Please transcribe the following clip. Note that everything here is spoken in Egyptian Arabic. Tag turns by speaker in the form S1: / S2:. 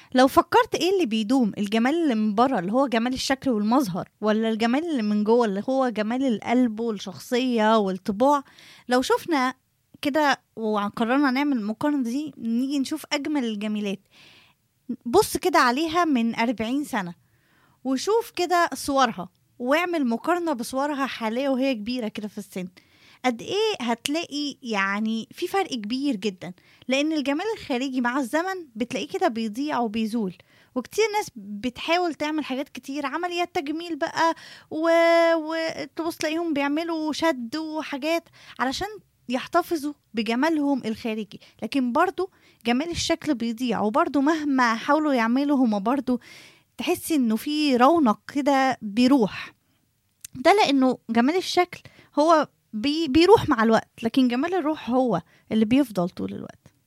S1: لو فكرت ايه اللي بيدوم الجمال اللي من بره اللي هو جمال الشكل والمظهر ولا الجمال اللي من جوه اللي هو جمال القلب والشخصية والطباع لو شفنا كده وقررنا نعمل المقارنة دي نيجي نشوف أجمل الجميلات بص كده عليها من أربعين سنة وشوف كده صورها واعمل مقارنة بصورها حاليا وهي كبيرة كده في السن قد ايه هتلاقي يعني في فرق كبير جدا لان الجمال الخارجي مع الزمن بتلاقيه كده بيضيع وبيزول وكتير ناس بتحاول تعمل حاجات كتير عمليات تجميل بقى و... وتبص تلاقيهم بيعملوا شد وحاجات علشان يحتفظوا بجمالهم الخارجي لكن برضو جمال الشكل بيضيع وبرضو مهما حاولوا يعملوا هما برضو تحسي انه في رونق كده بيروح ده لانه جمال الشكل هو بي بيروح مع الوقت لكن جمال الروح هو اللي بيفضل طول الوقت